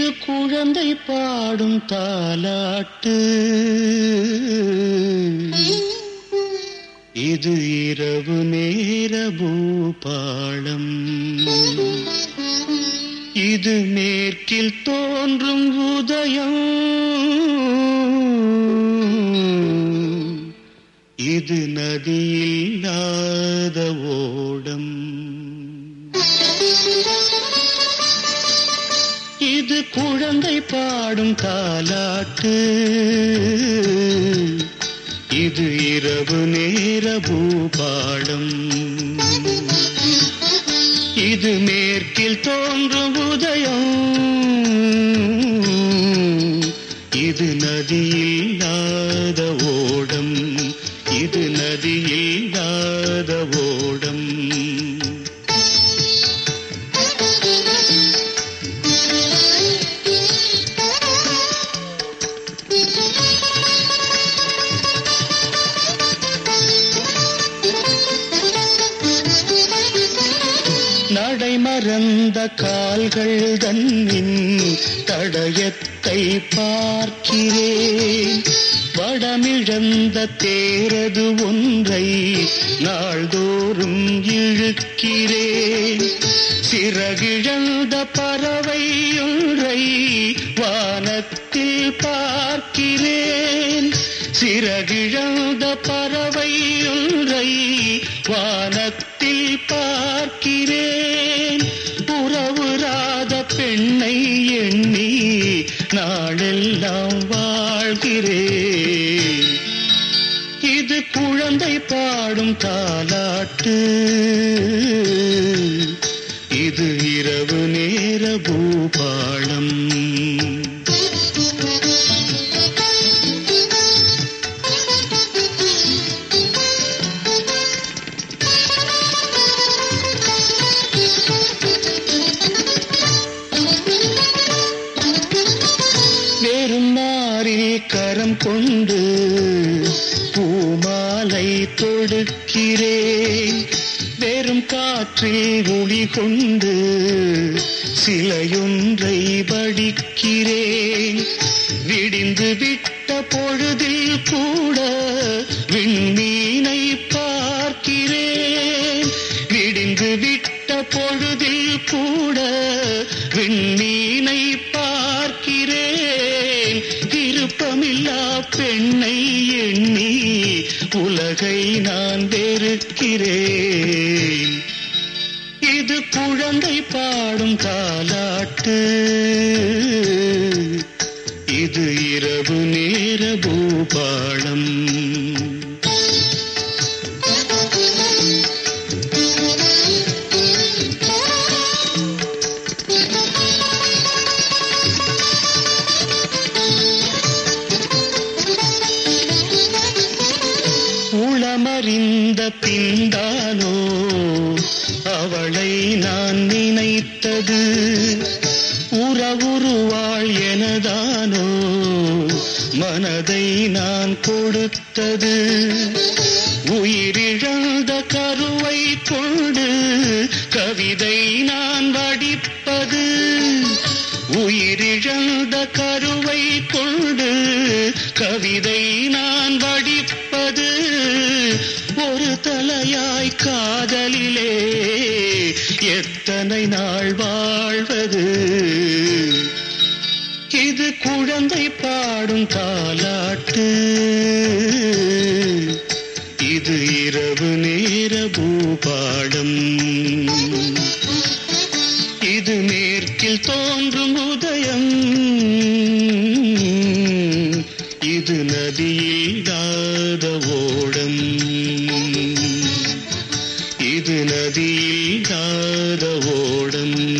இது குழந்தை பாடும் தாலாட்டு இது இரவு நேர பூபாளம் இது மேற்கில் தோன்றும் உதயம் இது நதியில்லாத ஓடம் இது குழந்தை பாடும் தாலாட்டு இது இரவு நேர பூபாடம் இது மேற்கில் தோன்றும் உதயம் இது நதியில்லாத ஓடம் இது நதியில்லாத ஓடம் நடைமறந்த கால்கள் தன்னின் தடயத்தை பார்க்கிறேன் வடமிழந்த தேரது ஒன்றை நாள்தோறும் இழுக்கிறேன் சிறகிழந்த பறவை ஒன்றை வானத்தில் பார்க்கிறேன் சிறகிழந்த பறவை ஒன்றை வானத்தில் பார்க்கிறேன் உறவுராத பெண்ணை எண்ணி நாளெல்லாம் வாழ்கிறேன் இது குழந்தை பாடும் தாலாட்டு இது இரவு நேர பூபாளம் வெறும் மாறில் கரம் கொண்டு பூமாலை தொடுக்கிறேன் வெறும் காற்றில் ஒளி கொண்டு சிலையொன்றை படிக்கிறேன் விடிந்து விட்ட பொழுதில் கூட விண்மீனை பார்க்கிறேன் விடிந்து விட்ட பொழுதில் கூட விண்மீனை பார்க்கிறேன் விருப்பமில்லா பெண்ணை எண்ணி உலகை நான் வெறுக்கிறேன் இது குழந்தை பாடும் தாலாட்டு இது இரவு நேர பூபாளம் உளமறிந்த பின்தானோ அவளை நான் நினைத்தது உறவுருவாள் எனதானோ மனதை நான் கொடுத்தது உயிரிழந்த கருவை கொண்டு கவிதை நான் வடிப்பது உயிரிழந்த கருவை கொண்டு கவிதை நான் வடிப்பது ஒரு தலையாய் காதலிலே எத்தனை நாள் வாழ்வது இது குழந்தை பாடும் தாலாட்டு இது இரவு நேர பூபாடம் இது மேற்கில் தோன்றும் உதயம் இது நதியில்லாத ஓடம் இது நதியில்லாத ஓடம்